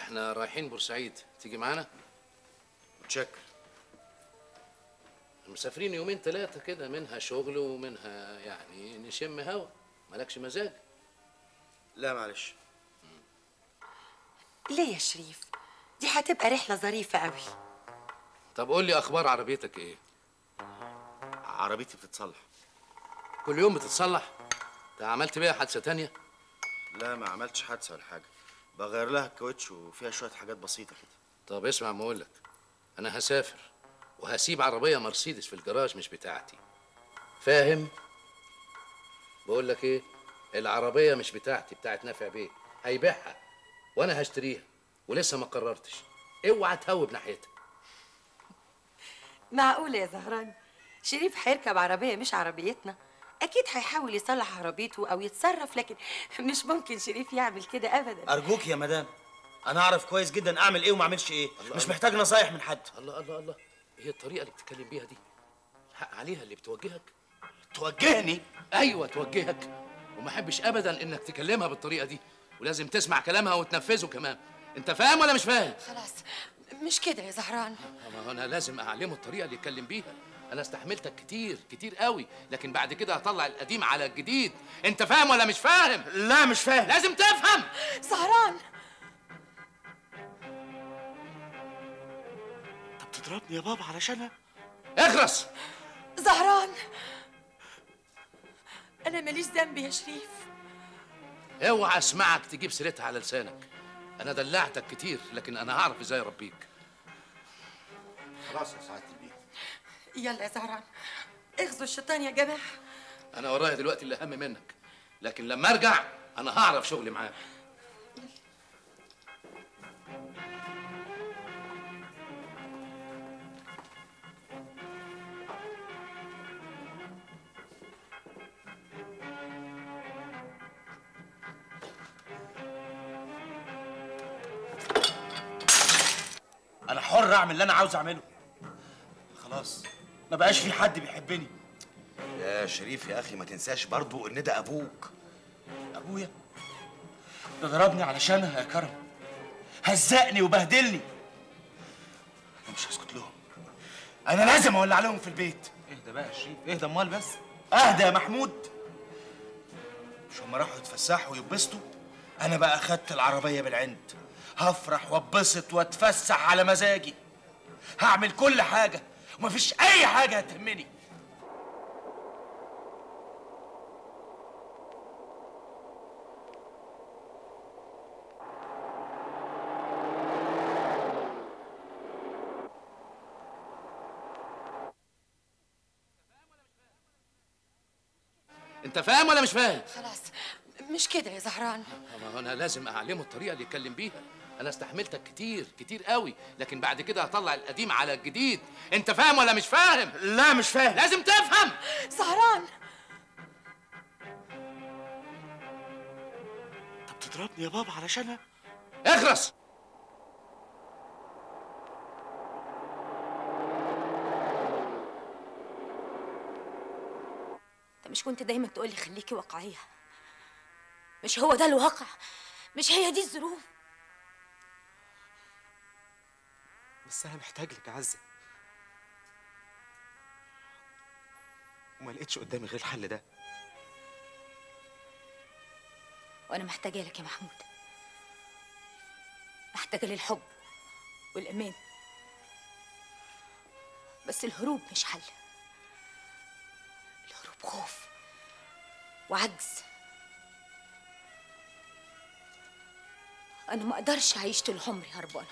احنا رايحين بورسعيد تيجي معانا متشكر مسافرين يومين ثلاثة كده منها شغل ومنها يعني نشم هوا مالكش مزاج لا معلش ليه يا شريف دي هتبقى رحلة ظريفة قوي طب قول لي اخبار عربيتك ايه عربيتي بتتصلح كل يوم بتتصلح انت عملت بيها حادثة تانية لا ما عملتش حادثه ولا حاجه بغير لها الكاوتش وفيها شويه حاجات بسيطه كده طب اسمع ما اقول لك انا هسافر وهسيب عربية مرسيدس في الجراج مش بتاعتي فاهم بقول لك ايه العربية مش بتاعتي بتاعت نافع بيه هيبيعها وانا هشتريها ولسه ما قررتش اوعى تهوب ناحيتها معقولة يا زهران شريف هيركب عربية مش عربيتنا أكيد هيحاول يصلح عربيته أو يتصرف لكن مش ممكن شريف يعمل كده أبدا ارجوك يا مدام انا اعرف كويس جدا اعمل ايه وما اعملش ايه الله مش الله. محتاج نصايح من حد الله الله الله ايه الطريقة اللي بتتكلم بيها دي الحق عليها اللي بتوجهك توجهني ايوه توجهك وما احبش ابدا انك تكلمها بالطريقة دي ولازم تسمع كلامها وتنفذه كمان انت فاهم ولا مش فاهم خلاص مش كده يا زهران ما هو انا لازم اعلمه الطريقه اللي يتكلم بيها انا استحملتك كتير كتير قوي لكن بعد كده هطلع القديم على الجديد انت فاهم ولا مش فاهم لا مش فاهم لازم تفهم زهران طب تضربني يا بابا علشانها اخرس زهران أنا ماليش ذنب يا شريف اوعى اسمعك تجيب سيرتها على لسانك انا دلعتك كتير لكن انا هعرف ازاي اربيك خلاص يا سعاده البيه يلا يا زهران اغزوا الشيطان يا جماعة انا ورايا دلوقتي اللي اهم منك لكن لما ارجع انا هعرف شغلي معاك انا حر اعمل اللي انا عاوز اعمله خلاص ما بقاش في حد بيحبني يا شريف يا اخي ما تنساش برضو ان ده ابوك ابويا ده ضربني علشانها يا كرم هزقني وبهدلني انا مش هسكت لهم انا لازم اولع لهم في البيت اهدى بقى يا شريف اهدى امال بس اهدى يا محمود مش هما راحوا يتفسحوا ويتبسطوا انا بقى اخدت العربيه بالعند هفرح واتبسط واتفسح على مزاجي هعمل كل حاجه ومفيش اي حاجه هتهمني انت فاهم ولا مش فاهم خلاص مش كده يا زهران ما هو انا لازم اعلمه الطريقه اللي يتكلم بيها انا استحملتك كتير كتير قوي لكن بعد كده هطلع القديم على الجديد انت فاهم ولا مش فاهم لا مش فاهم لازم تفهم زهران طب تضربني يا بابا علشانها اخرس انت مش كنت دايما تقولي خليكي واقعيه مش هو ده الواقع مش هي دي الظروف بس انا محتاج لك يا عزه وما لقيتش قدامي غير الحل ده وانا محتاجه لك يا محمود محتاجه للحب والامان بس الهروب مش حل الهروب خوف وعجز انا ما اقدرش اعيش طول عمري هربانه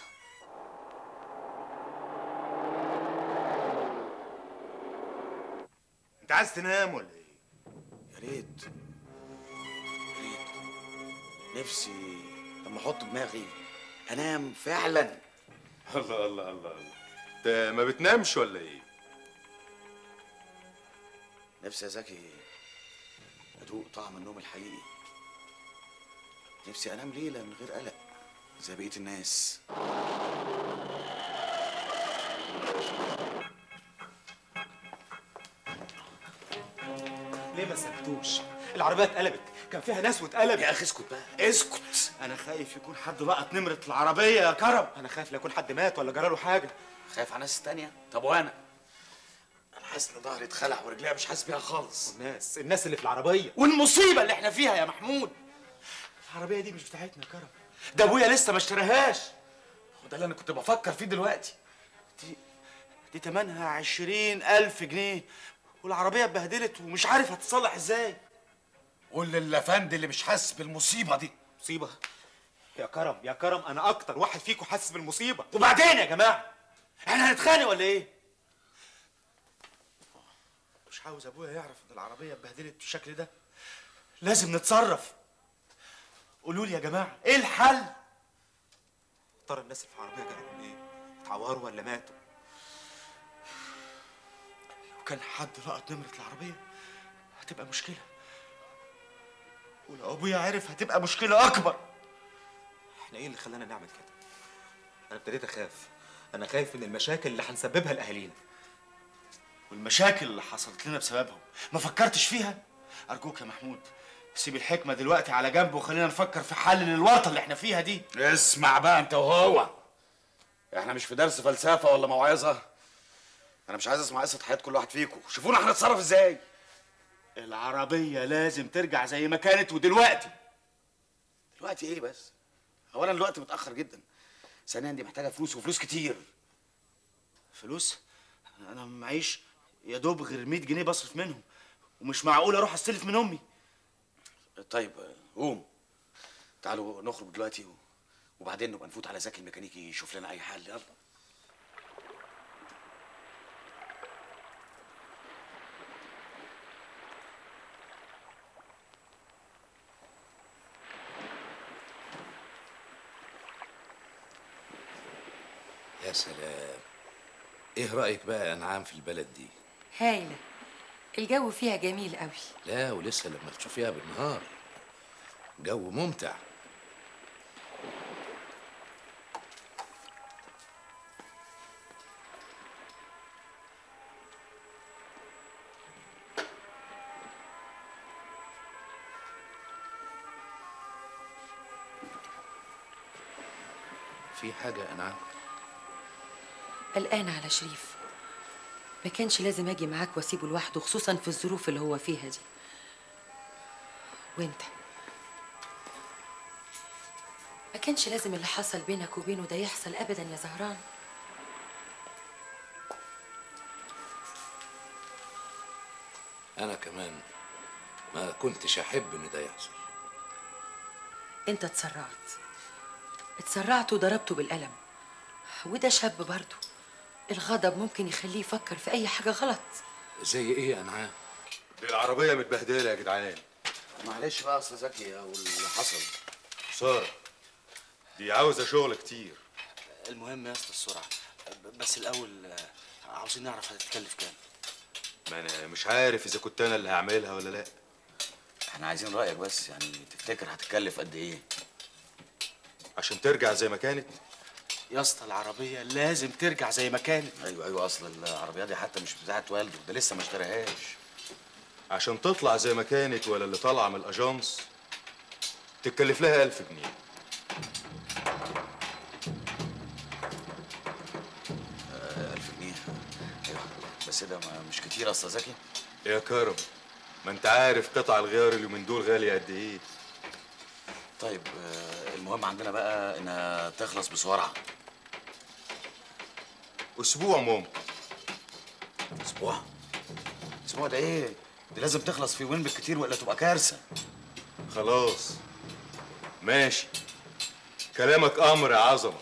انت عايز تنام ولا ايه يا ريت يا ريت نفسي لما احط دماغي انام فعلا الله الله الله الله انت ما بتنامش ولا ايه نفسي يا زكي ادوق طعم النوم الحقيقي نفسي انام ليله من غير قلق زي بقيه الناس ليه ما سبتوش العربيه اتقلبت كان فيها ناس واتقلب يا اخي اسكت بقى اسكت انا خايف يكون حد لقط نمره العربيه يا كرم انا خايف لا يكون حد مات ولا جراله حاجه خايف على ناس تانية طب وانا انا حاسس ان ظهري اتخلع ورجليا مش حاسس بيها خالص الناس الناس اللي في العربيه والمصيبه اللي احنا فيها يا محمود العربيه دي مش بتاعتنا يا كرم ده ابويا لسه ما اشتراهاش وده اللي انا كنت بفكر فيه دلوقتي دي دي تمنها عشرين ألف جنيه والعربية اتبهدلت ومش عارف هتتصلح ازاي قول للافندي اللي مش حاسس بالمصيبه دي مصيبه يا كرم يا كرم انا اكتر واحد فيكم حاسس بالمصيبه وبعدين يا جماعة احنا هنتخانق ولا ايه؟ مش عاوز ابويا يعرف ان العربية اتبهدلت بالشكل ده لازم نتصرف قولوا لي يا جماعة ايه الحل؟ ترى الناس اللي في العربيه جرالهم ايه اتعوروا ولا ماتوا لو كان حد لقط نمرة العربية هتبقى مشكلة ولو ابويا عرف هتبقى مشكلة اكبر احنا ايه اللي خلانا نعمل كده انا ابتديت اخاف انا خايف من المشاكل اللي هنسببها لاهالينا والمشاكل اللي حصلت لنا بسببهم ما فكرتش فيها ارجوك يا محمود سيب الحكمة دلوقتي على جنب وخلينا نفكر في حل للورطة اللي احنا فيها دي اسمع بقى انت وهو احنا مش في درس فلسفه ولا موعظه انا مش عايز اسمع قصه حياه كل واحد فيكم شوفونا هنتصرف ازاي العربية لازم ترجع زي ما كانت ودلوقتي دلوقتي ايه بس اولا الوقت متاخر جدا ثانيا دي محتاجه فلوس وفلوس كتير فلوس انا معيش يا دوب غير 100 جنيه بصرف منهم ومش معقول اروح استلف من امي طيب قوم تعالوا نخرج دلوقتي و... وبعدين نبقى نفوت على زكي الميكانيكي يشوف لنا اي حل يلا يا سلام ايه رايك بقى يا انعام في البلد دي هايلة الجو فيها جميل قوي لا ولسه لما تشوفيها بالنهار جو ممتع في حاجة يا أنعام قلقانة على شريف ما كانش لازم اجي معاك واسيبه لوحده خصوصا في الظروف اللي هو فيها دي وانت ما كانش لازم اللي حصل بينك وبينه ده يحصل ابدا يا زهران أنا كمان ما كنتش أحب إن ده يحصل انت اتسرعت اتسرعت وضربته بالقلم وده شاب برضه الغضب ممكن يخليه يفكر في اي حاجه غلط زي إيه يا أنعام دي العربيه متبهدله يا جدعان معلش بقى اصل زكي او اللي حصل ساره دي عاوزه شغل كتير المهم يا اسطى السرعة بس الاول آه، عاوزين نعرف هتتكلف كام ما انا مش عارف اذا كنت انا اللي هعملها ولا لا احنا عايزين رايك بس يعني تفتكر هتكلف قد ايه عشان ترجع زي ما كانت يا اسطى العربية لازم ترجع زي ما كانت ايوه ايوه اصل العربيه دي حتى مش بتاعت والده ده لسه ما اشتراهاش عشان تطلع زي ما كانت ولا اللي طالعه من الاجانس تتكلف لها ألف جنيه ألف جنيه ايوه بس ده ما مش كتير اصلا زكي يا كرم ما انت عارف قطع الغيار اليومين دول غالية قد ايه طيب آه، المهم عندنا بقى انها تخلص بسرعه اسبوع ممكن اسبوع اسبوع ده ايه دي لازم تخلص في يومين بالكتير والا تبقى كارثه خلاص ماشي كلامك امر يا عظمه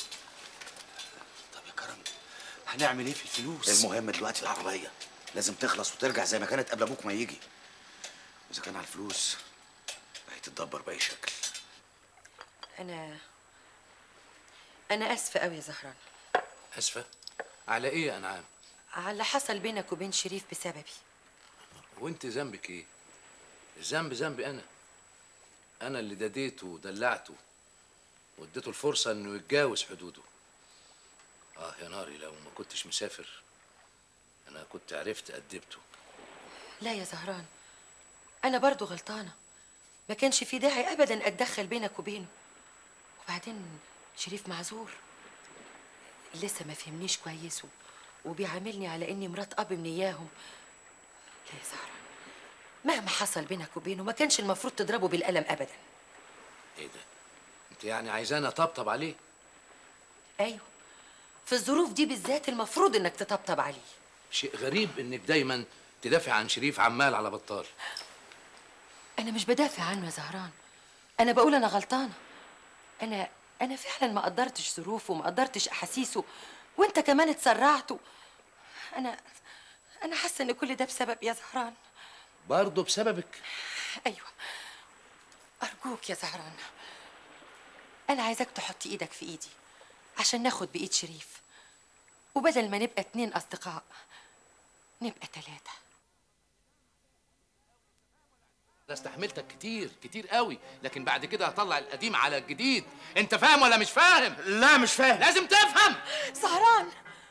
طب يا كرم هنعمل ايه في الفلوس المهم دلوقتي العربيه لازم تخلص وترجع زي ما كانت قبل ابوك ما يجي واذا كان على الفلوس هيتدبر باي شكل انا انا اسفه قوي يا زهران أسفة على إيه يا أنعام على اللي حصل بينك وبين شريف بسببي وأنت ذنبك إيه الذنب ذنبي أنا أنا اللي دديته ودلعته واديته الفرصة إنه يتجاوز حدوده آه يا ناري لو ما كنتش مسافر أنا كنت عرفت أدبته لا يا زهران انا برضو غلطانه ما كانش في داعي ابدا اتدخل بينك وبينه وبعدين شريف معذور لسه ما فهمنيش كويس و- وبيعاملني على اني مرات اب من اياهم لا يا زهره مهما حصل بينك وبينه ما كانش المفروض تضربه بالقلم ابدا ايه ده انت يعني عايزانا اطبطب عليه ايوه في الظروف دي بالذات المفروض انك تطبطب عليه شيء غريب انك دايما تدافع عن شريف عمال على بطال انا مش بدافع عنه يا زهران انا بقول انا غلطانه انا انا فعلا ما قدرتش ظروفه وما قدرتش احاسيسه وانت كمان اتسرعت و- انا انا حاسه ان كل ده بسبب يا زهران برضه بسببك ايوه ارجوك يا زهران انا عايزاك تحط ايدك في ايدي عشان ناخد بايد شريف وبدل ما نبقى اتنين اصدقاء نبقى تلاته انا استحملتك كتير كتير قوي لكن بعد كده هطلع القديم على الجديد انت فاهم ولا مش فاهم لا مش فاهم لازم تفهم زهران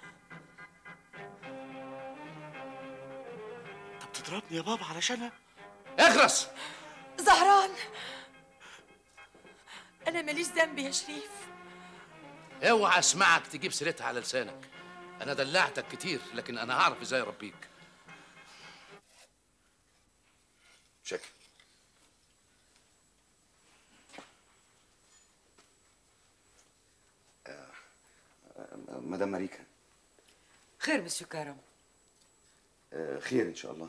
طب تضربني يا بابا علشانها اخرس زهران انا ماليش ذنب يا شريف اوعى اسمعك تجيب سيرتها على لسانك انا دلعتك كتير لكن انا هعرف ازاي اربيك شكل آه، آه، مدام ماريكا خير مسيو كرم آه، خير ان شاء الله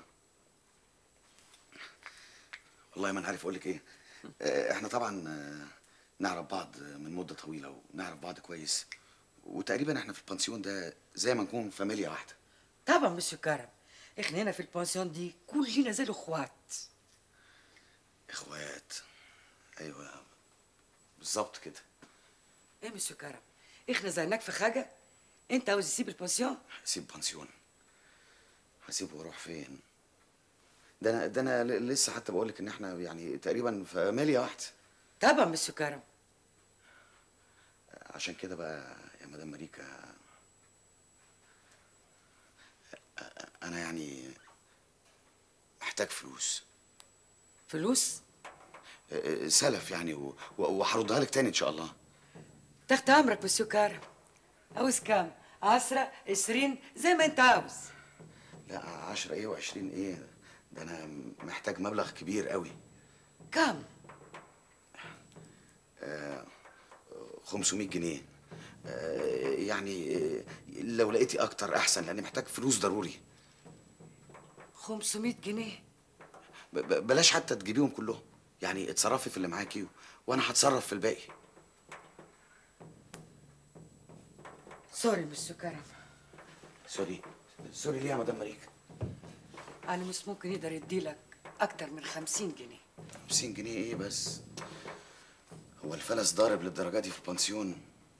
والله ما انا عارف اقول لك ايه آه، احنا طبعا آه، نعرف بعض من مده طويله ونعرف بعض كويس وتقريبا احنا في البنسيون ده زي ما نكون فاميليا واحده طبعا مسيو كرم احنا هنا في البنسيون دي كلنا زي الاخوات اخوات ايوه بالظبط كده ايه مسيو كرم احنا زيناك في حاجه انت عاوز تسيب البنسيون هسيب بنسيون هسيبه واروح فين ده انا ده انا ل- لسه حتى بقول لك ان احنا يعني تقريبا فاميليا واحده طبعا مسيو كرم عشان كده بقى يا مدام ماريكا انا يعني محتاج فلوس فلوس سلف يعني و- و- وهردها لك تاني ان شاء الله تحت امرك مسيو كرم عاوز كام عشرة عشرين زي ما انت عاوز لا عشرة ايه وعشرين ايه ده انا محتاج مبلغ كبير قوي كام 500 جنيه آه، يعني آه، لو لقيتي اكتر احسن لاني محتاج فلوس ضروري 500 جنيه ب- ب- بلاش حتى تجيبيهم كلهم يعني اتصرفي في اللي معاكي و- وانا هتصرف في الباقي سوري مسيو كرم سوري سوري ليه يا مدام ماريكا انا مش ممكن يقدر يديلك اكتر من 50 جنيه 50 جنيه ايه بس هو الفلس ضارب للدرجه دي في البنسيون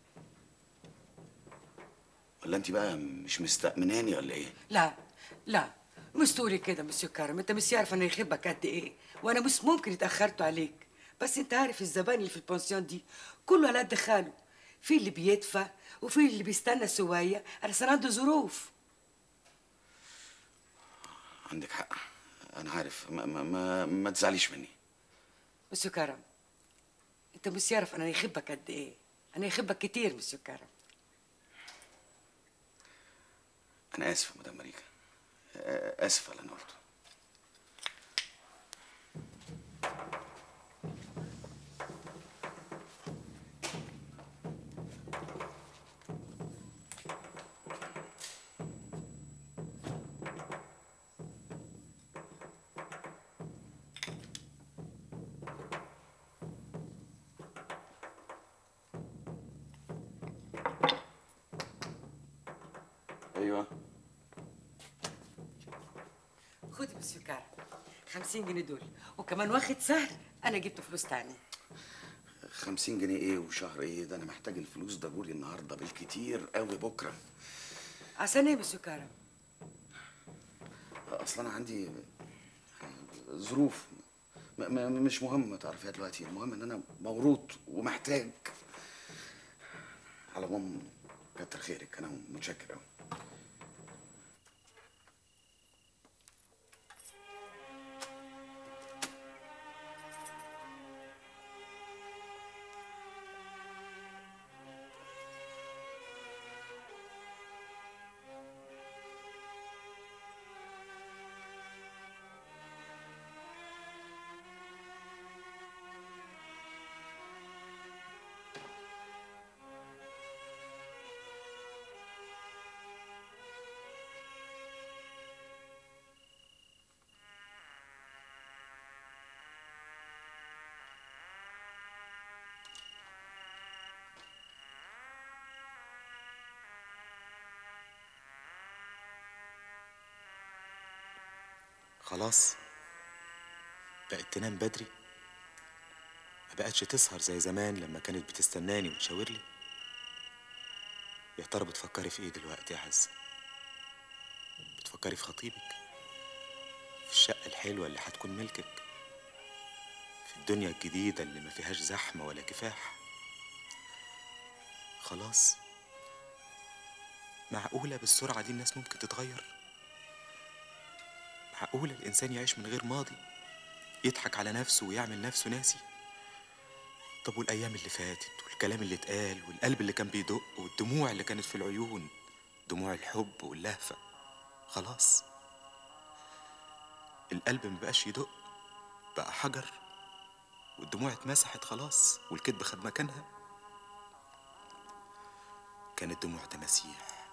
ولا انت بقى مش مستأمناني ولا ايه لا لا مش تقولي كده مسيو كرم انت مش عارف انا يخبك قد ايه وانا مش ممكن اتاخرت عليك بس انت عارف الزبائن اللي في البنسيون دي كله على قد حاله في اللي بيدفع وفي اللي بيستنى شويه علشان عنده ظروف عندك حق انا عارف ما ما ما, ما تزعليش مني مسيو كرم انت مش عارف انا يخبك قد ايه انا يخبك كتير مسيو كرم انا اسف يا مدام ماريكا آه، اسف على اللي انا قلته ايوه خد مسيو كرم 50 جنيه دول وكمان واخد سهل انا جبت فلوس تاني 50 جنيه ايه وشهر ايه ده انا محتاج الفلوس ضروري النهارده بالكتير قوي بكره عشان ايه مسيو كرم اصل انا عندي ظروف م م مش مهم تعرفيها دلوقتي المهم ان انا موروط ومحتاج على العموم كتر خيرك انا متشكر قوي خلاص بقت تنام بدري ما بقتش تسهر زي زمان لما كانت بتستناني وتشاور لي يا ترى بتفكري في ايه دلوقتي يا عزة بتفكري في خطيبك في الشقة الحلوة اللي هتكون ملكك في الدنيا الجديدة اللي ما فيهاش زحمة ولا كفاح خلاص معقولة بالسرعة دي الناس ممكن تتغير معقولة الإنسان يعيش من غير ماضي يضحك على نفسه ويعمل نفسه ناسي طب والأيام اللي فاتت والكلام اللي اتقال والقلب اللي كان بيدق والدموع اللي كانت في العيون دموع الحب واللهفة خلاص القلب مبقاش يدق بقى حجر والدموع اتمسحت خلاص والكذب خد مكانها كانت دموع تماسيح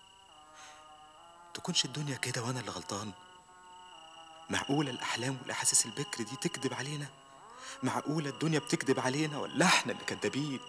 تكونش الدنيا كده وانا اللي غلطان معقولة الأحلام والأحاسيس البكر دي تكذب علينا معقولة الدنيا بتكذب علينا ولا احنا اللي كدابين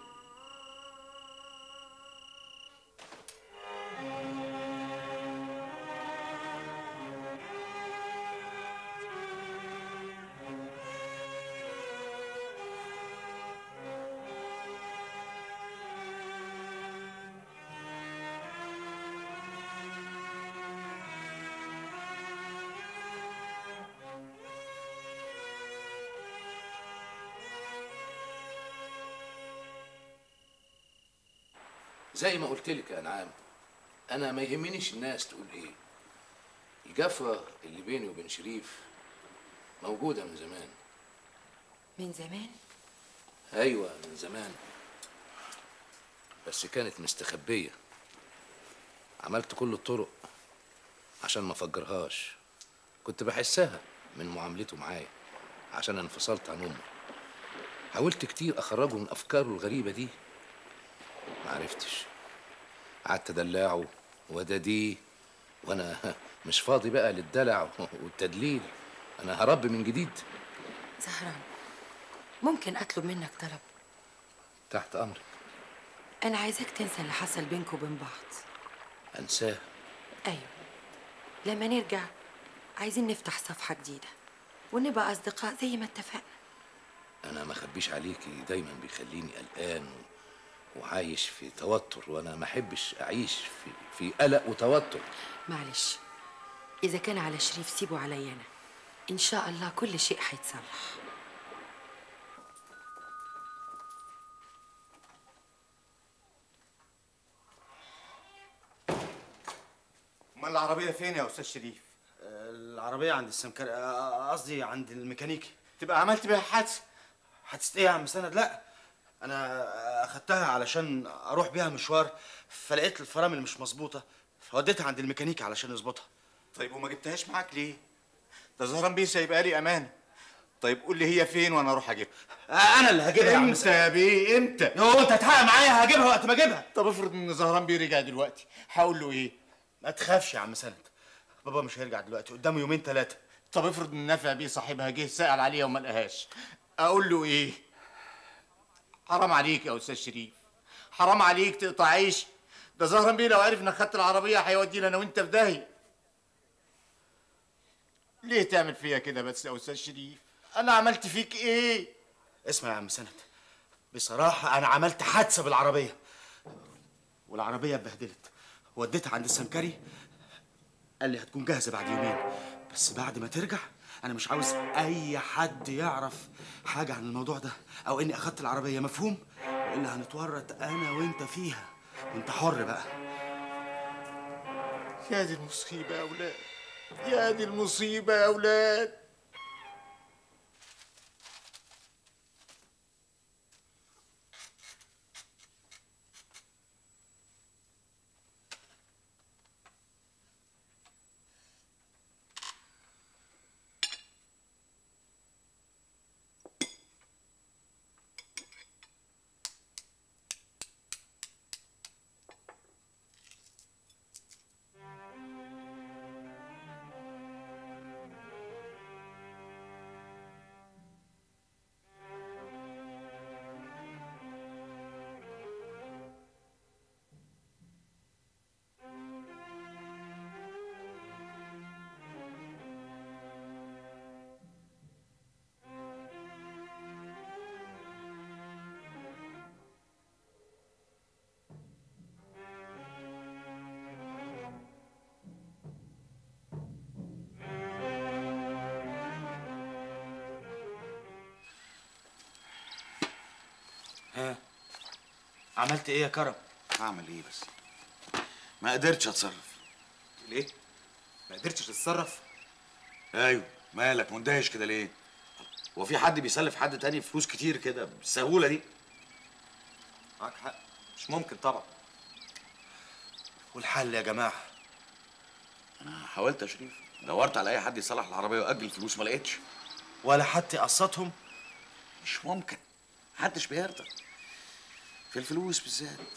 زي ما قلت لك يا انعام انا ما يهمنيش الناس تقول ايه الجفوه اللي بيني وبين شريف موجوده من زمان من زمان ايوه من زمان بس كانت مستخبيه عملت كل الطرق عشان ما افجرهاش كنت بحسها من معاملته معايا عشان أنا انفصلت عن امه حاولت كتير اخرجه من افكاره الغريبه دي ما عرفتش قعدت ادلعه وداديه وانا مش فاضي بقى للدلع والتدليل انا هربي من جديد زهران ممكن اطلب منك طلب تحت امرك انا عايزاك تنسى اللي حصل بينكم وبين بعض انساه ايوه لما نرجع عايزين نفتح صفحه جديده ونبقى اصدقاء زي ما اتفقنا انا ما اخبيش عليكي دايما بيخليني قلقان و... وعايش في توتر وانا ما احبش اعيش في في قلق وتوتر معلش اذا كان على شريف سيبه عليا انا ان شاء الله كل شيء هيتصلح امال العربيه فين يا استاذ شريف العربية عند السمكري آه، قصدي عند الميكانيكي تبقى عملت بيها حادثه حادثة ايه يا عم سند لا انا اخدتها علشان اروح بيها مشوار فلقيت الفرامل مش مظبوطة فوديتها عند الميكانيكي علشان يظبطها طيب وما جبتهاش معاك ليه ده زهران بيه سايبها لي امانه طيب قول لي هي فين وانا اروح اجيبها آه، انا اللي هجيبها يا عم امتى يا بيه امتى يو انت هتحقق معايا هجيبها وقت ما اجيبها طب افرض ان زهران بيه رجع دلوقتي هقول له ايه ما تخافش يا عم سند بابا مش هيرجع دلوقتي قدامه يومين ثلاثة طب افرض ان نافع بيه صاحبها جه سأل عليها وما لقاهاش اقول له ايه حرام عليك يا استاذ شريف حرام عليك تقطع عيش ده زهران بيه لو عرف انك خدت العربيه هيودينا انا وانت في داهيه ليه تعمل فيا كده بس يا استاذ شريف انا عملت فيك ايه اسمع يا عم سند بصراحة أنا عملت حادثة بالعربية والعربية اتبهدلت وديتها عند السمكري قال لي هتكون جاهزة بعد يومين بس بعد ما ترجع أنا مش عاوز أي حد يعرف حاجة عن الموضوع ده أو إني أخدت العربية مفهوم وإلا هنتورط أنا وأنت فيها وأنت حر بقى يا دي المصيبه يا اولاد يا دي المصيبه يا اولاد ها عملت ايه يا كرم هعمل ايه بس ما قدرتش اتصرف ليه؟ ما قدرتش تتصرف؟ ايوه مالك مندهش كده ليه هو في حد بيسلف حد تاني فلوس كتير كده بالسهوله دي معاك حق مش ممكن طبعا والحل يا جماعه انا حاولت يا شريف دورت على اي حد يصلح العربيه واجل الفلوس ما لقيتش ولا حد يقسطهم مش ممكن محدش بيرضى في الفلوس بالذات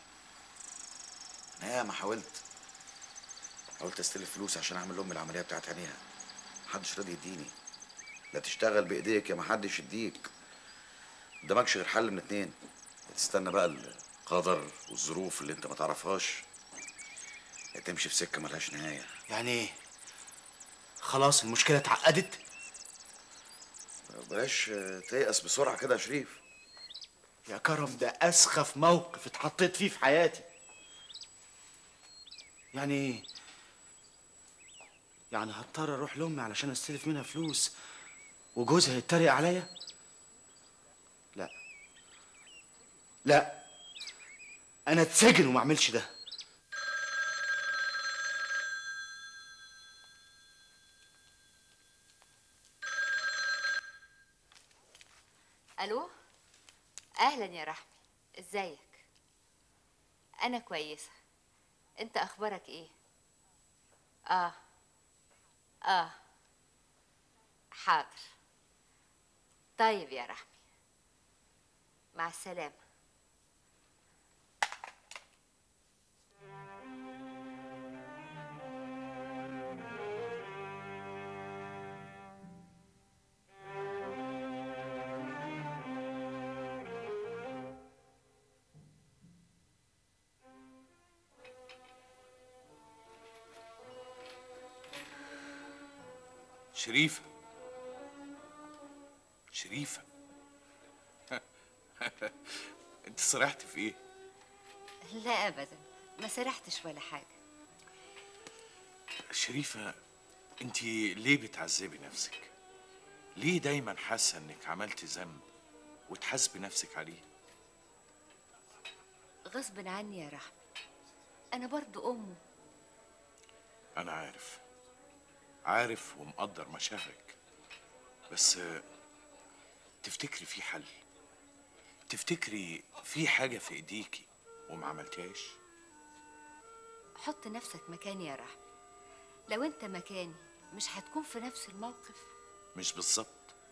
انا ياما حاولت حاولت استلف فلوس عشان اعمل لامي العمليه بتاعت عينيها محدش راضي يديني لا تشتغل بايديك يا محدش يديك قدامكش غير حل من اتنين يا تستنى بقى القدر والظروف اللي انت ما تعرفهاش يا تمشي في سكه ملهاش نهايه يعني ايه خلاص المشكله اتعقدت بلاش تيأس بسرعه كده يا شريف يا كرم ده اسخف موقف اتحطيت فيه في حياتي يعني ايه يعني هضطر اروح لامي علشان استلف منها فلوس وجوزها يتريق عليا لا لا انا اتسجن وما اعملش ده الو اهلا يا رحمي ازيك انا كويسه انت اخبارك ايه اه اه حاضر طيب يا رحمي مع السلامه شريفة شريفة انت سرحت في ايه؟ لا ابدا ما سرحتش ولا حاجه شريفة انت ليه بتعذبي نفسك؟ ليه دايما حاسة انك عملتي ذنب وتحاسبي نفسك عليه؟ غصب عني يا رحمي انا برضو امه انا عارف عارف ومقدر مشاعرك بس آه، تفتكري في حل تفتكري في حاجة في ايديكي وما عملتيهاش حط نفسك مكاني يا رحمي لو انت مكاني مش هتكون في نفس الموقف مش بالظبط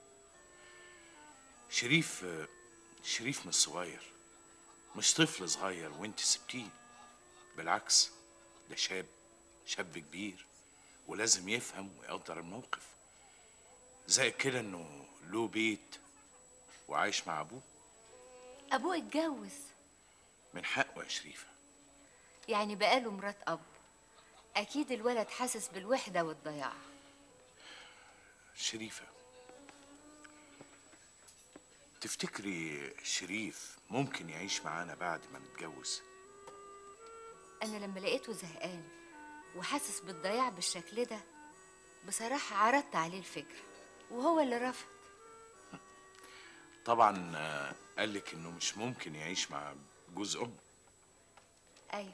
شريف آه، شريف مش صغير مش طفل صغير وانت سبتيه بالعكس ده شاب شاب كبير ولازم يفهم ويقدر الموقف زي كده انه له بيت وعايش مع ابوه ابوه اتجوز من حقه يا شريفه يعني بقاله مرات اب اكيد الولد حاسس بالوحده والضياع شريفه تفتكري شريف ممكن يعيش معانا بعد ما نتجوز انا لما لقيته زهقان وحاسس بالضياع بالشكل ده بصراحه عرضت عليه الفكره وهو اللي رفض طبعا آه، قالك انه مش ممكن يعيش مع جوز ام ايوه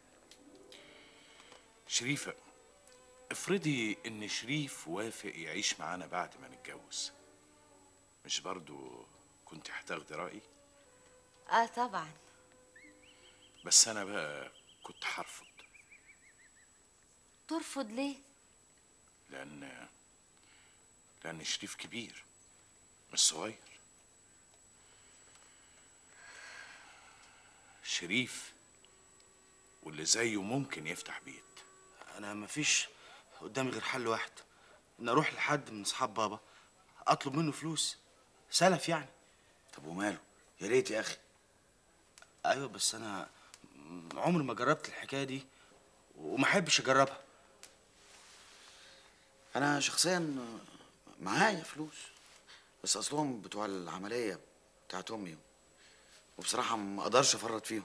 شريفة افرضي ان شريف وافق يعيش معانا بعد ما نتجوز مش برضو كنت هتاخدي رأيي اه طبعا بس انا بقى كنت هرفض ترفض ليه لان لان شريف كبير مش صغير شريف واللي زيه ممكن يفتح بيت انا مفيش قدامي غير حل واحد ان اروح لحد من اصحاب بابا اطلب منه فلوس سلف يعني طب وماله يا ريت يا اخي ايوه بس انا عمري ما جربت الحكايه دي وما احبش اجربها انا شخصيا معايا فلوس بس اصلهم بتوع العمليه بتاعت امي وبصراحه ما اقدرش افرط فيهم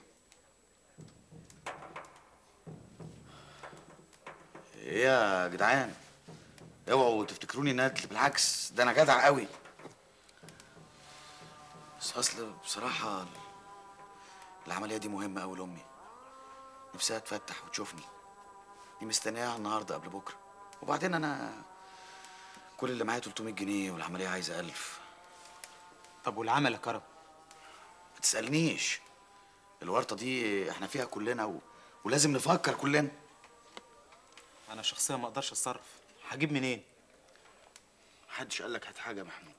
ايه يا جدعان اوعوا تفتكروني ندل بالعكس ده انا جدع قوي بس اصل بصراحة العملية دي مهمة أوي لأمي نفسها تفتح وتشوفني دي مستنياها النهاردة قبل بكرة وبعدين أنا كل اللي معايا 300 جنيه والعملية عايزة ألف طب والعمل يا كرم ما تسألنيش الورطة دي احنا فيها كلنا و... ولازم نفكر كلنا انا شخصيا ما اقدرش اتصرف هجيب منين محدش قال لك هات حاجه يا محمود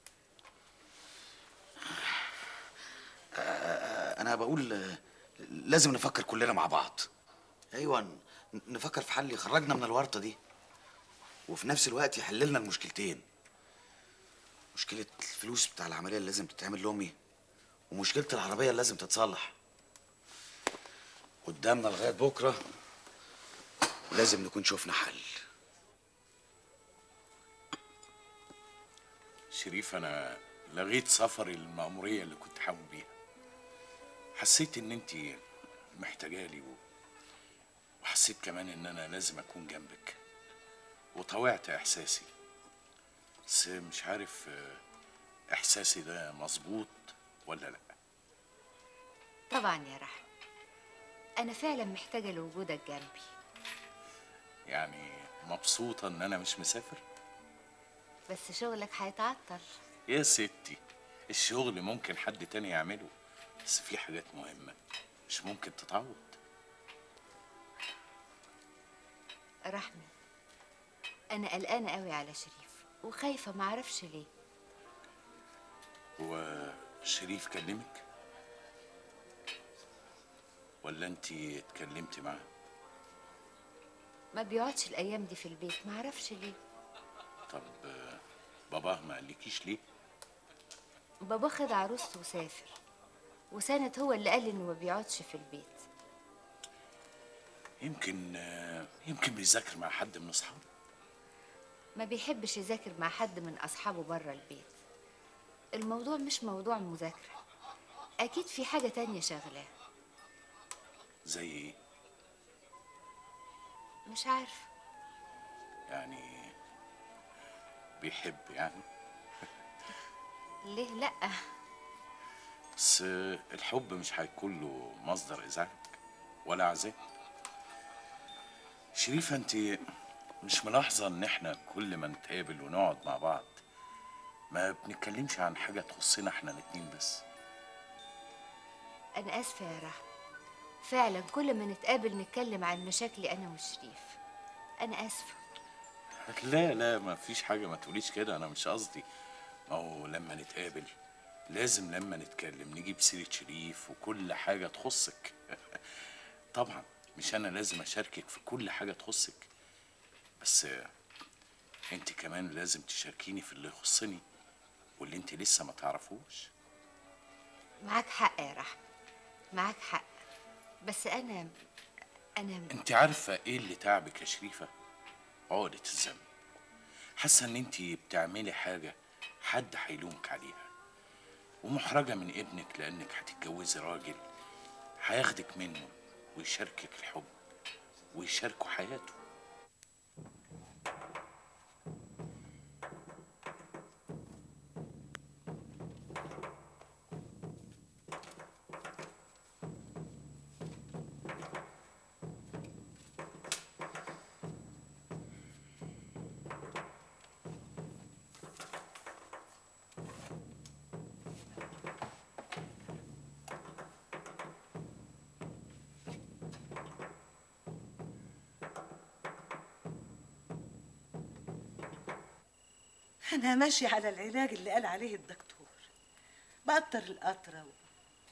آه، أنا بقول آه، لازم نفكر كلنا مع بعض أيوة ن- نفكر في حل يخرجنا من الورطة دي وفي نفس الوقت يحل لنا المشكلتين مشكلة الفلوس بتاع العملية اللي لازم تتعمل لأمي ومشكلة العربية اللي لازم تتصلح قدامنا لغاية بكرة ولازم نكون شوفنا حل شريف انا لغيت سفري للمأمورية اللي كنت حامل بيها حسيت ان انت محتاجالي و... وحسيت كمان ان انا لازم اكون جنبك وطوعت احساسي بس مش عارف آه، احساسي ده مظبوط ولا لا طبعا يا رحمة أنا فعلا محتاجة لوجودك جنبي يعني مبسوطة ان انا مش مسافر بس شغلك هيتعطل يا ستي الشغل ممكن حد تاني يعمله بس في حاجات مهمة مش ممكن تتعوض رحمة أنا قلقانة قوي على شريف وخايفة معرفش ليه هو شريف كلمك ولا انت اتكلمتي معاه ما بيقعدش الأيام دي في البيت معرفش ليه طب آه، باباه ما قالكيش ليه بابا خد عروسته وسافر وسند هو اللي قال إنه ما بيقعدش في البيت يمكن آه، يمكن بيذاكر مع حد من اصحابه ما بيحبش يذاكر مع حد من أصحابه بره البيت الموضوع مش موضوع مذاكرة أكيد في حاجة تانية شغلاه زي ايه مش عارفة يعني بيحب يعني ليه لأ بس آه، الحب مش هيكون له مصدر ازعاج ولا عذاب شريفة انت مش ملاحظة ان احنا كل ما نتقابل ونقعد مع بعض ما بنتكلمش عن حاجة تخصنا احنا الاتنين بس أنا آسفة يا رحمة فعلا كل ما نتقابل نتكلم عن مشاكلي أنا وشريف أنا آسفة لا لا ما فيش حاجة ما تقوليش كده أنا مش قصدي ما هو لما نتقابل لازم لما نتكلم نجيب سيرة شريف وكل حاجة تخصك طبعا مش أنا لازم أشاركك في كل حاجة تخصك بس أنت كمان لازم تشاركيني في اللي يخصني واللي أنت لسه ما تعرفوش معاك حق يا رحمة معاك حق بس أنا أنا أنت عارفة إيه اللي تعبك يا شريفة؟ عقدة الذنب حاسة إن أنت بتعملي حاجة حد هيلومك عليها ومحرجة من ابنك لأنك هتتجوزي راجل هياخدك منه ويشاركك الحب ويشاركوا حياته أنا ماشية على العلاج اللي قال عليه الدكتور بقطر القطرة و...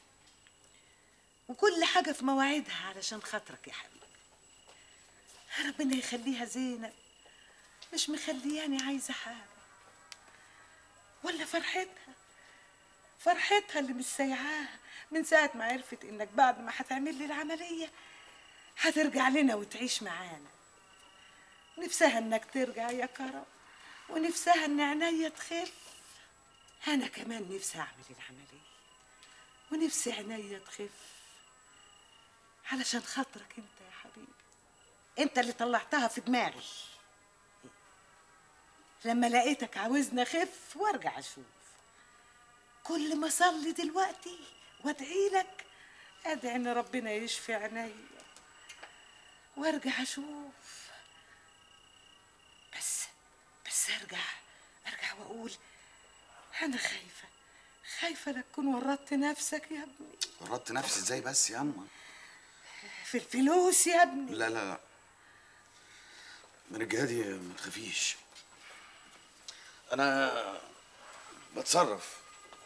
وكل حاجة في مواعيدها علشان خاطرك يا حبيبي ربنا يخليها زينب مش مخلياني عايزة حاجة ولا فرحتها فرحتها اللي مش سايعاها من ساعة ما عرفت إنك بعد ما هتعمل لي العملية هترجع لنا وتعيش معانا نفسها إنك ترجع يا كرم ونفسها إن عينيا تخف أنا كمان نفسي أعمل العملية ونفسي عينيا تخف علشان خاطرك أنت يا حبيبي أنت اللي طلعتها في دماغي لما لقيتك عاوزني أخف وأرجع أشوف كل ما اصلي دلوقتي وادعي لك ادعي ان ربنا يشفي عينيا وارجع اشوف بس بس ارجع ارجع واقول انا خايفه خايفه لا تكون ورطت نفسك يا ابني ورطت نفسي ازاي بس يا اما في الفلوس يا ابني لا لا لا من الجهه دي ما تخافيش انا بتصرف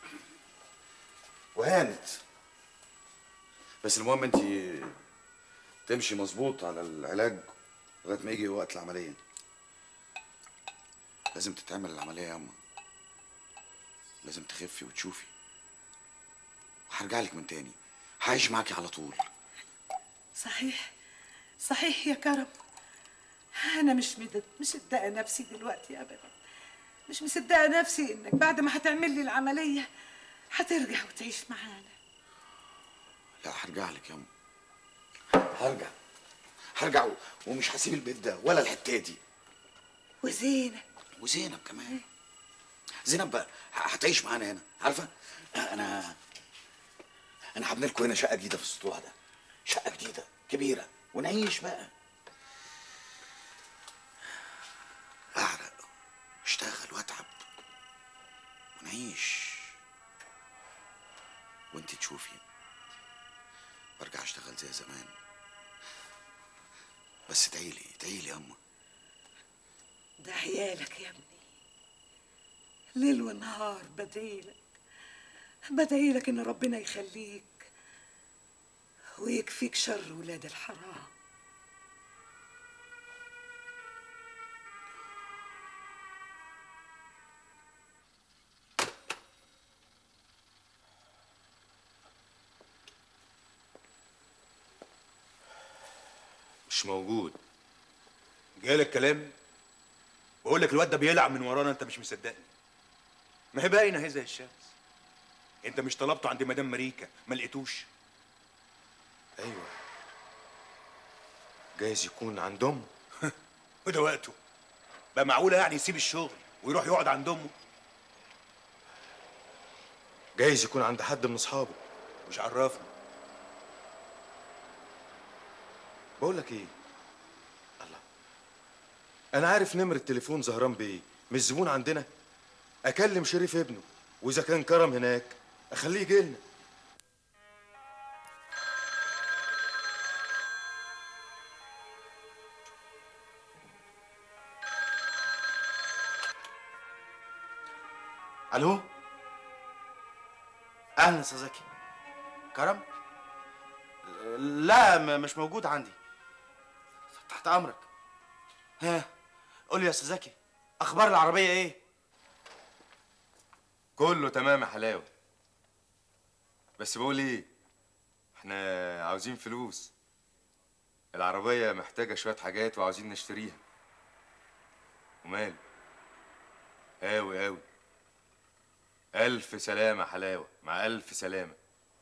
وهانت بس المهم انت تمشي مظبوط على العلاج لغايه ما يجي وقت العمليه لازم تتعمل العمليه يا اما لازم تخفي وتشوفي وهرجع لك من تاني هعيش معاكي على طول صحيح صحيح يا كرم انا مش مد... مش مصدقه نفسي دلوقتي ابدا مش مصدقه نفسي انك بعد ما هتعمل لي العمليه هترجع وتعيش معانا لا هرجع لك يا أم هرجع هرجع و- ومش هسيب البيت ده ولا الحته دي وزينب وزينب كمان زينب بقى ه- هتعيش معانا هنا عارفه انا انا هبني لكم هنا شقه جديده في السطوح ده شقه جديده كبيره ونعيش بقى اعرق اشتغل واتعب ونعيش وانت تشوفي وارجع اشتغل زي زمان بس ادعيلي ادعيلي يا اما ده عيالك يا ابني ليل ونهار بدعيلك بدعيلك ان ربنا يخليك ويكفيك شر ولاد الحرام مش موجود جالك كلام بقول لك الواد ده بيلعب من ورانا انت مش مصدقني ما هي باينه اهي زي الشمس انت مش طلبته عند مدام ماريكا ما لقيتوش ايوه جايز يكون عند امه وده وقته بقى معقوله يعني يسيب الشغل ويروح يقعد عند امه جايز يكون عند حد من اصحابه مش عرفني بقول لك ايه الله انا عارف نمرة تليفون زهران بيه مش زبون عندنا اكلم شريف ابنه واذا كان كرم هناك اخليه يجي لنا الو اهلا استاذ زكي كرم لا م- مش موجود عندي تحت امرك ها قول لي يا استاذ زكي اخبار العربيه ايه كله تمام يا حلاوه بس بقول ايه احنا عاوزين فلوس العربيه محتاجه شويه حاجات وعاوزين نشتريها وماله قوي قوي الف سلامه يا حلاوه مع الف سلامه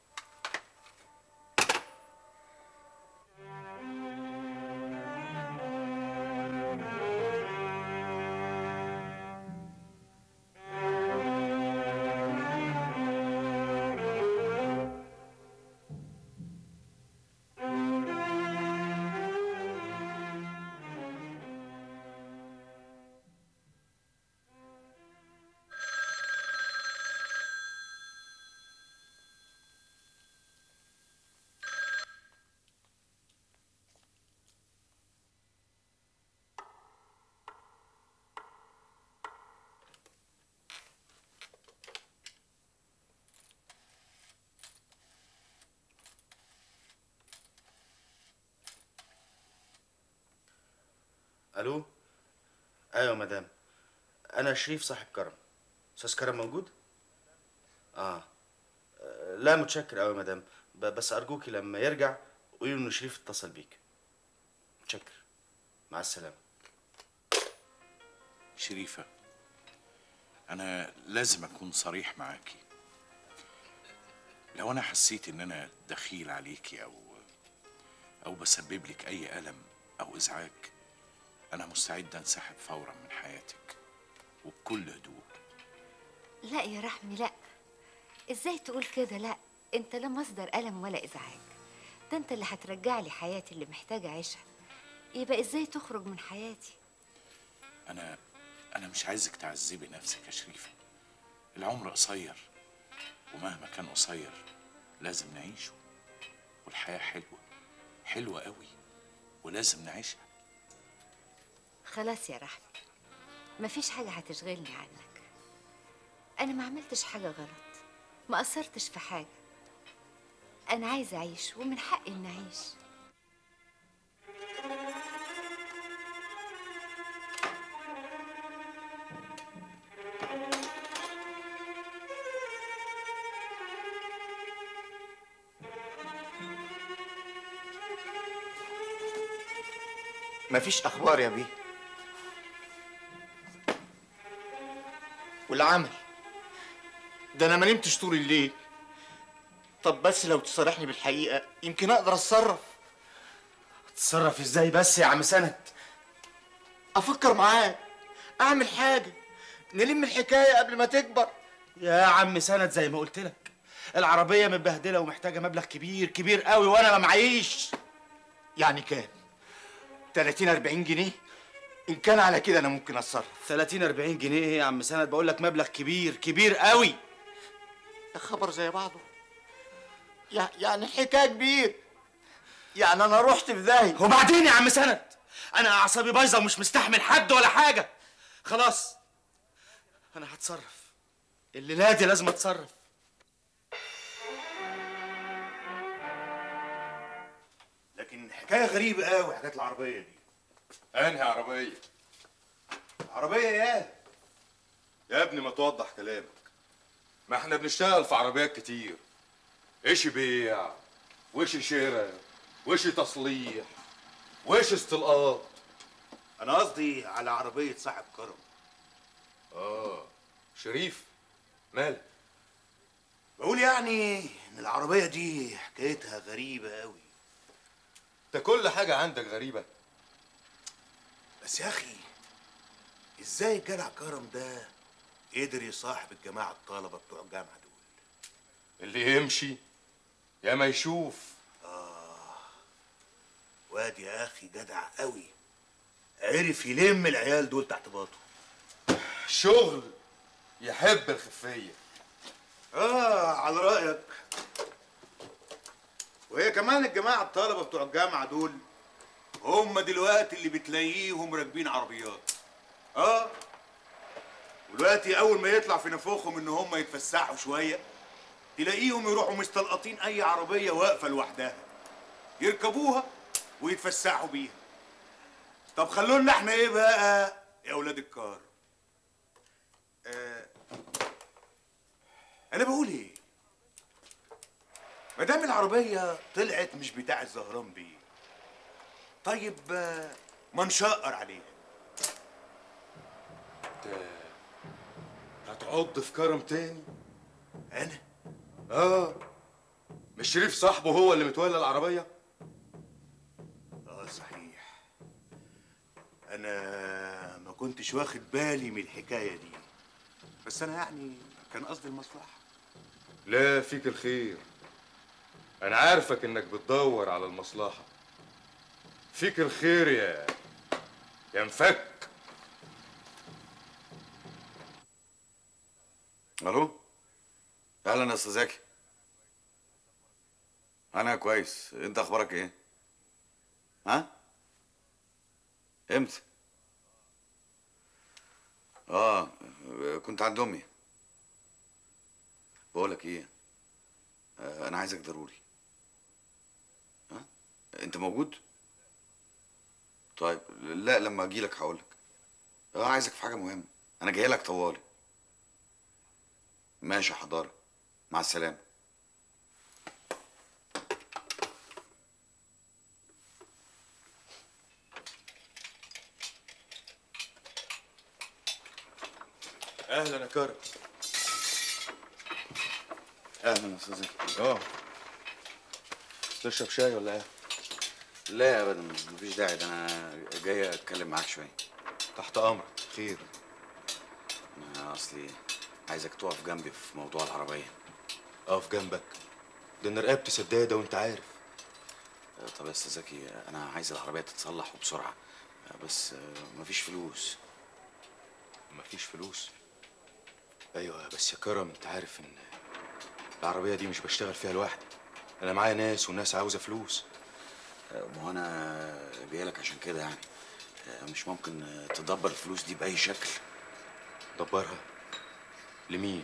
الو ايوه مدام انا شريف صاحب كرم استاذ كرم موجود اه آه، لا متشكر قوي مدام ب- بس ارجوكي لما يرجع قولي له ان شريف اتصل بيك متشكر مع السلامه شريفة أنا لازم أكون صريح معاكي لو أنا حسيت إن أنا دخيل عليكي أو أو بسبب لك أي ألم أو إزعاج أنا مستعد أنسحب فورا من حياتك وبكل هدوء لا يا رحمي لا ازاي تقول كده لا انت لا مصدر ألم ولا إزعاج ده انت اللي هترجع لي حياتي اللي محتاجة أعيشها يبقى ازاي تخرج من حياتي انا انا مش عايزك تعذبي نفسك يا شريفه العمر قصير ومهما كان قصير لازم نعيشه والحياه حلوه حلوه قوي ولازم نعيشها خلاص يا رحمة مفيش حاجة هتشغلني عنك أنا ما عملتش حاجة غلط ما قصرتش في حاجة أنا عايزة أعيش ومن حقي إني أعيش مفيش اخبار يا بيه والعمل ده انا ما نمتش طول الليل طب بس لو تصارحني بالحقيقه يمكن اقدر اتصرف تتصرف ازاي بس يا عم سند افكر معاك اعمل حاجه نلم الحكايه قبل ما تكبر يا عم سند زي ما قلت لك العربيه متبهدله ومحتاجه مبلغ كبير كبير قوي وانا ما معيش يعني كام 30 40 جنيه ان كان على كده انا ممكن اتصرف 30 40 جنيه ايه يا عم سند بقول لك مبلغ كبير كبير قوي ده خبر زي بعضه يع- يعني الحكايه كبير يعني انا رحت في داهيه وبعدين يا عم سند انا اعصابي بايظه ومش مستحمل حد ولا حاجه خلاص انا هتصرف الليله دي لازم اتصرف لكن حكايه غريبه قوي حكايه العربيه دي انهي عربيه عربيه يا يا ابني ما توضح كلامك ما احنا بنشتغل في عربيات كتير ايش بيع وش شراء وش تصليح وش استلقاط انا قصدي على عربيه صاحب كرم اه شريف مالك بقول يعني ان العربيه دي حكايتها غريبه قوي انت كل حاجه عندك غريبه بس يا اخي ازاي الجدع كرم ده قدر يصاحب الجماعه الطلبه بتوع الجامعه دول اللي يمشي يا ما يشوف اه وادي يا اخي جدع قوي عرف يلم العيال دول تحت باطه شغل يحب الخفيه اه على رايك وهي كمان الجماعه الطلبه بتوع الجامعه دول هم دلوقتي اللي بتلاقيهم راكبين عربيات اه ودلوقتي اول ما يطلع في نفوخهم ان هم يتفسحوا شويه تلاقيهم يروحوا مستلقطين اي عربيه واقفه لوحدها يركبوها ويتفسحوا بيها طب خلونا احنا ايه بقى يا اولاد الكار آه انا بقول ايه ما دام العربيه طلعت مش بتاع الزهران بيه طيب آه، ما نشقر عليها هتعض في كرم تاني انا اه مش شريف صاحبه هو اللي متولى العربيه اه صحيح انا ما كنتش واخد بالي من الحكايه دي بس انا يعني كان قصدي المصلحه لا فيك الخير انا عارفك انك بتدور على المصلحه فيك الخير يا يا مفك الو اهلا يا استاذ زكي انا كويس انت اخبارك ايه ها امتى اه كنت عند امي بقولك ايه آه انا عايزك ضروري ها انت موجود طيب لا لما اجيلك هقولك اه عايزك في حاجه مهمه انا جاي لك طوالي ماشي يا حضاره مع السلامه اهلا يا كرم اهلا يا استاذ زكي اه تشرب شاي ولا ايه لا ابدا مفيش داعي ده انا جاي اتكلم معاك شويه تحت امرك خير انا اصلي عايزك تقف جنبي في موضوع العربيه اقف جنبك ده انا رقبتي سداده وانت عارف آه، طب يا استاذ زكي آه، انا عايز العربيه تتصلح وبسرعه آه، بس آه، مفيش فلوس مفيش فلوس ايوه بس يا كرم انت عارف ان العربيه دي مش بشتغل فيها لوحدي انا معايا ناس والناس عاوزه فلوس آه، ما هو انا جاي لك عشان كده يعني آه، مش ممكن آه، تدبر الفلوس دي باي شكل دبرها لمين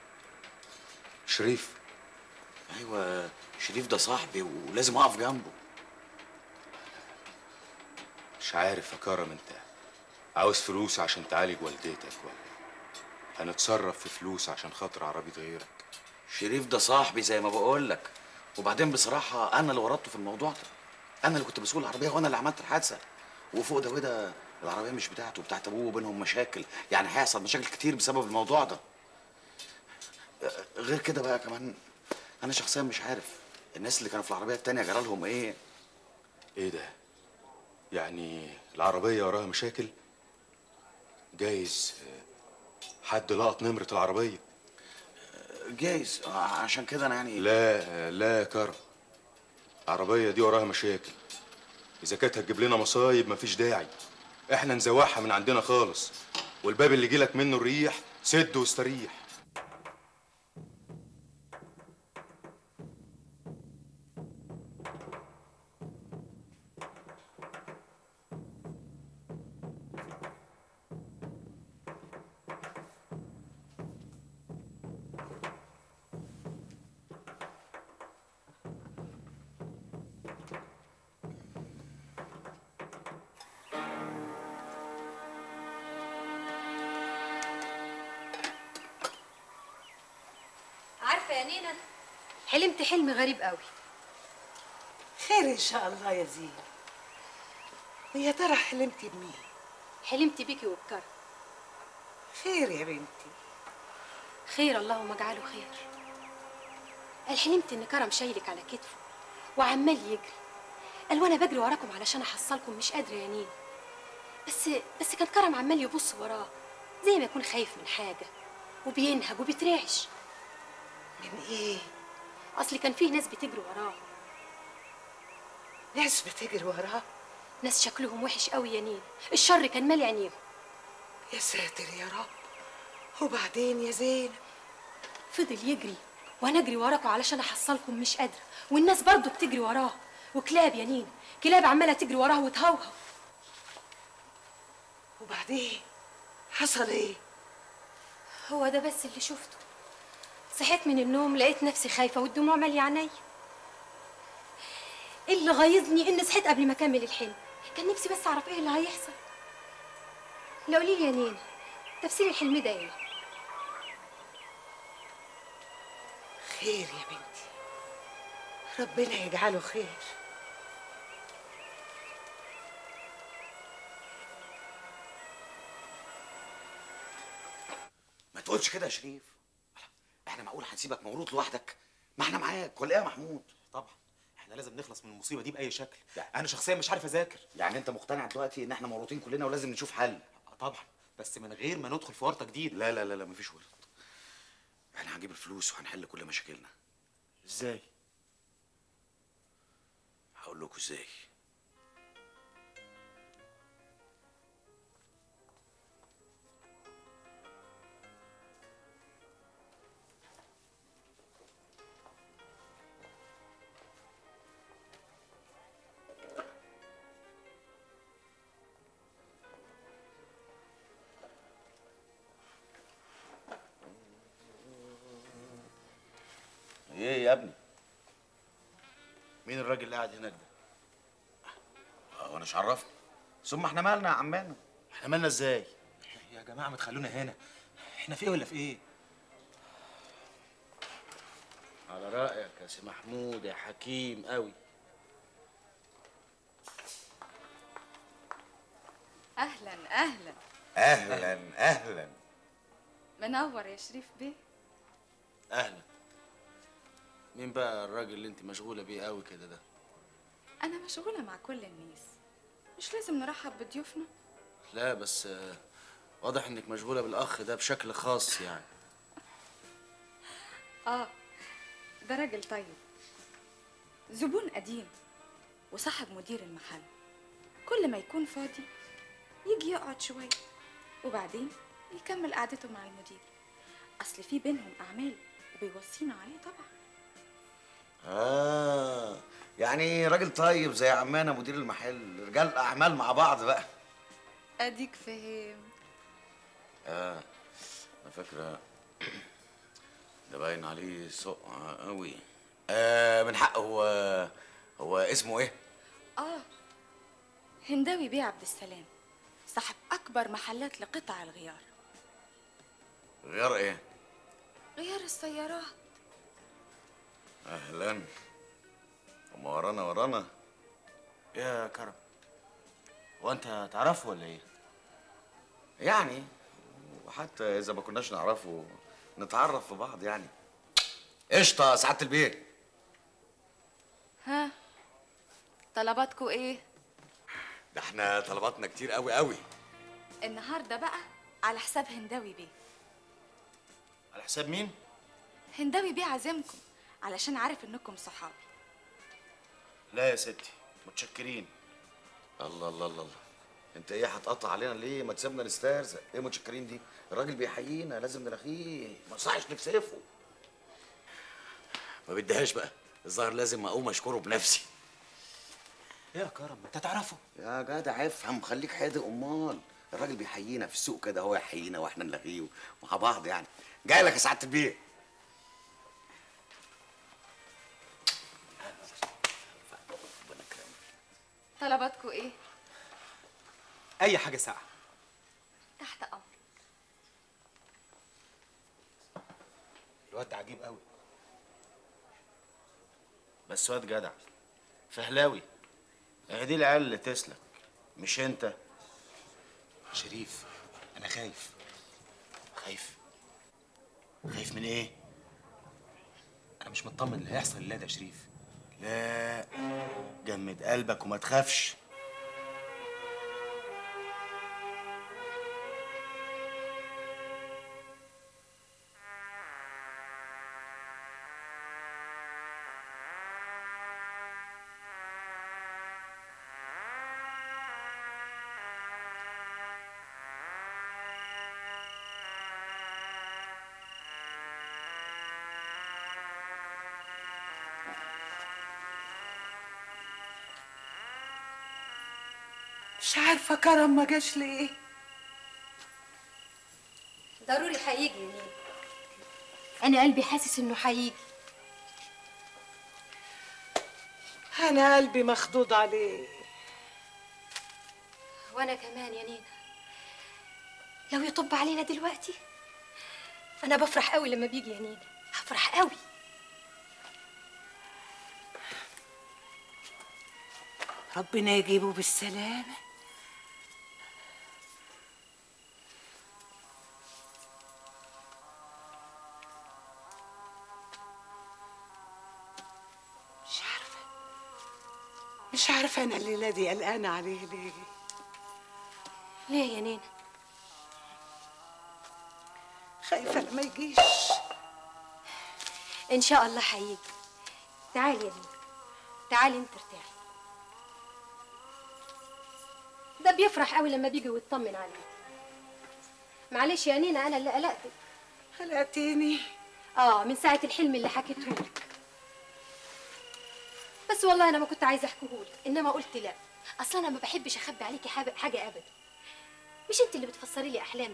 شريف ايوه شريف ده صاحبي ولازم اقف جنبه مش عارف يا كرم انت عاوز فلوس عشان تعالج والدتك ولا هنتصرف في فلوس عشان خاطر عربية غيرك شريف ده صاحبي زي ما بقول لك وبعدين بصراحه انا اللي ورطته في الموضوع ده انا اللي كنت مسؤول العربيه وانا اللي عملت الحادثه وفوق ده وده العربيه مش بتاعته بتاعت ابوه وبينهم مشاكل يعني هيحصل مشاكل كتير بسبب الموضوع ده آه، غير كده بقى كمان انا شخصيا مش عارف الناس اللي كانوا في العربيه التانيه جرى لهم ايه ايه ده يعني العربية وراها مشاكل جايز آه، حد لقط نمرة العربية جايز آه، عشان كده انا يعني لا لا يا كرم العربية دي وراها مشاكل إذا كانت هتجيب لنا مصايب مفيش داعي إحنا نزوحها من عندنا خالص والباب اللي يجيلك منه الريح سد واستريح عارفه يا نينا حلمت حلم غريب قوي خير ان شاء الله يا زين ويا ترى حلمتي بمين حلمت بيكي وبكرم خير يا بنتي خير اللهم اجعله خير قال حلمت ان كرم شايلك على كتفه وعمال يجري قال وانا بجري وراكم علشان احصلكم مش قادره يا نين بس بس كان كرم عمال يبص وراه زي ما يكون خايف من حاجه وبينهج وبيترعش من ايه اصل كان فيه ناس بتجري وراه ناس بتجري وراه ناس شكلهم وحش قوي يا نين الشر كان مالي عينيهم يا ساتر يا رب وبعدين يا زينب فضل يجري وانا اجري وراكم علشان احصلكم مش قادره والناس برضو بتجري وراه وكلاب يا نين كلاب عماله تجري وراه وتهوهو وبعدين حصل ايه هو ده بس اللي شفته صحيت من النوم لقيت نفسي خايفه والدموع ماليه عينيا اللي غيظني ان صحيت قبل ما اكمل الحلم كان نفسي بس اعرف ايه اللي هيحصل لو قولي لي يا نين تفسير الحلم ده ايه خير يا بنتي ربنا يجعله خير ما تقولش كده يا شريف احنا معقول هنسيبك مورود لوحدك ما احنا معاك ولا ايه يا محمود طبعا احنا لازم نخلص من المصيبة دي بأي شكل أنا شخصيا مش عارف أذاكر يعني انت مقتنع دلوقتي ان احنا مورطين كلنا ولازم نشوف حل طبعا بس من غير ما ندخل في ورطة جديدة لا لا لا لا مفيش ورط احنا هنجيب الفلوس وهنحل كل مشاكلنا ازاي هقول لكم ازاي ايه يا ابني مين الراجل اللي قاعد هناك ده هو انا مش عرفني ثم احنا مالنا يا عمنا احنا مالنا ازاي يا جماعة ما تخلونا هنا احنا في ايه ولا في ايه على رايك يا سي محمود يا حكيم قوي اهلا اهلا اهلا اهلا منور يا شريف بيه اهلا مين بقى الراجل اللي انت مشغوله بيه قوي كده ده انا مشغوله مع كل الناس مش لازم نرحب بضيوفنا لا بس آه، واضح انك مشغوله بالاخ ده بشكل خاص يعني اه ده راجل طيب زبون قديم وصاحب مدير المحل كل ما يكون فاضي يجي يقعد شوية وبعدين يكمل قعدته مع المدير أصل في بينهم أعمال وبيوصينا عليه طبعا اه يعني راجل طيب زي عمانة مدير المحل رجال اعمال مع بعض بقى أديك فهم اه انا فاكره ده باين عليه سقعة قوي آه من حقه هو هو اسمه ايه آه هنداوي بيه عبد السلام صاحب أكبر محلات لقطع الغيار غير ايه غيار السيارات اهلا هم ورانا ورانا يا كرم هو انت تعرفه ولا ايه؟ يعني وحتى اذا ما كناش نعرفه نتعرف في بعض يعني قشطه سعاده البيت ها طلباتكوا إيه؟ ده احنا طلباتنا كتير قوي قوي النهاردة بقى على حساب هنداوي بيه على حساب مين؟ هنداوي بيه عازمكم علشان عارف إنكم صحاب لا يا ستي متشكرين الله الله الله الله انت ايه هتقطع علينا ليه ما تسيبنا نسترزق ايه متشكرين دي الراجل بيحيينا لازم نلاقيه ما يصحش نكسفه ما بديهاش بقى الظاهر لازم اقوم اشكره بنفسي ايه يا كرم انت تعرفه يا جدع افهم خليك حادق امال الراجل بيحيينا في السوق كده هو يحيينا واحنا نلاقيه مع بعض يعني جاي لك يا سعاده البيه طلباتكوا إيه؟ اي حاجه ساعه تحت أمر الواد ده عجيب قوي بس واد جدع فهلاوي هي دي العيال اللي تسلك مش انت شريف انا خايف خايف خايف من ايه انا مش مطمن اللي هيحصل الليله ده يا شريف لا جمد قلبك وما تخافش مش عارفة كرم ما جاش ليه ضروري هيجي يا نيل انا قلبي حاسس انه هيجي أنا قلبي مخضوض عليه وانا كمان يا نينا لو يطب علينا دلوقتي انا بفرح قوي لما بيجي يا نينا هفرح قوي ربنا يجيبه بالسلامة مش عارفة مش عارفة أنا الليلة دي قلقانة عليه ليه ليه يا نينا خايفة لما يجيش ان شاء الله هيجي تعالي يا نينا تعالي انت ارتاحي ده بيفرح قوي لما بيجي ويطمن عليك معلش يا نينا انا اللي قلقتك قلقتيني اه من ساعه الحلم اللي حكيته لك بس والله انا ما كنت عايزه احكيهولك انما قلت لا اصلا انا ما بحبش اخبي عليكي حاجه حاجه ابدا مش انت اللي بتفسري لي احلامي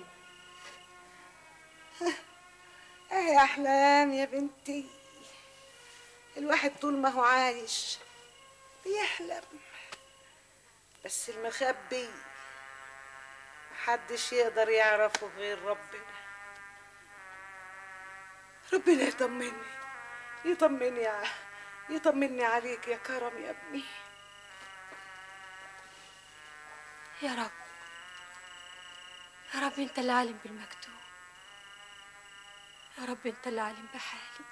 ايه احلام يا بنتي الواحد طول ما هو عايش بيحلم بس المخبي محدش يقدر يعرفه غير ربنا ربنا يطمني يطمني ع- يطمني عليك يا كرم يا ابني يا رب يا رب انت اللي عالم بالمكتوب يا رب انت اللي عالم بحالي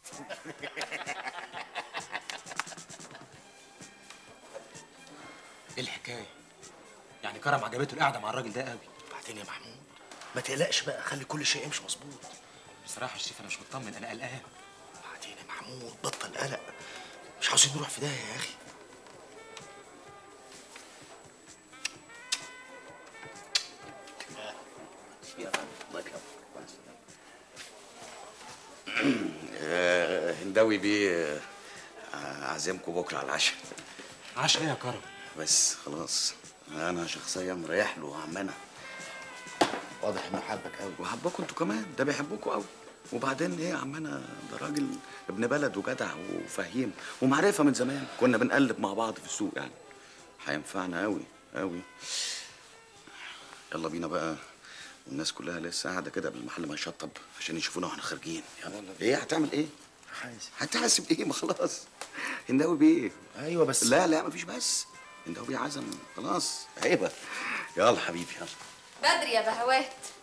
ايه الحكايه يعني كرم عجبته القعده مع الراجل ده قوي بعدين يا محمود ما تقلقش بقى خلي كل شيء يمشي مظبوط بصراحه يا شريف انا مش مطمن انا قلقان بعدين يا محمود بطل قلق مش عاوزين نروح في داهيه يا اخي آه، هنداوي بيه آه، عازمكم بكره على العشاء عشاء ايه يا كرم بس خلاص انا شخصيا مريح له عمنا واضح انه حبك قوي وحبكم انتوا كمان ده بيحبكم قوي وبعدين ايه يا عمنا ده راجل ابن بلد وجدع وفهيم ومعرفه من زمان كنا بنقلب مع بعض في السوق يعني هينفعنا قوي قوي يلا بينا بقى والناس كلها لسه قاعده كده قبل المحل ما يشطب عشان يشوفونا واحنا خارجين يلا ايه هتعمل ايه حاسب هتحاسب ايه ما خلاص هنداوي بيه ايوه بس لا لا مفيش بس هنداوي بيه عزم خلاص عيبه يلا حبيبي يلا بدري يا بهوات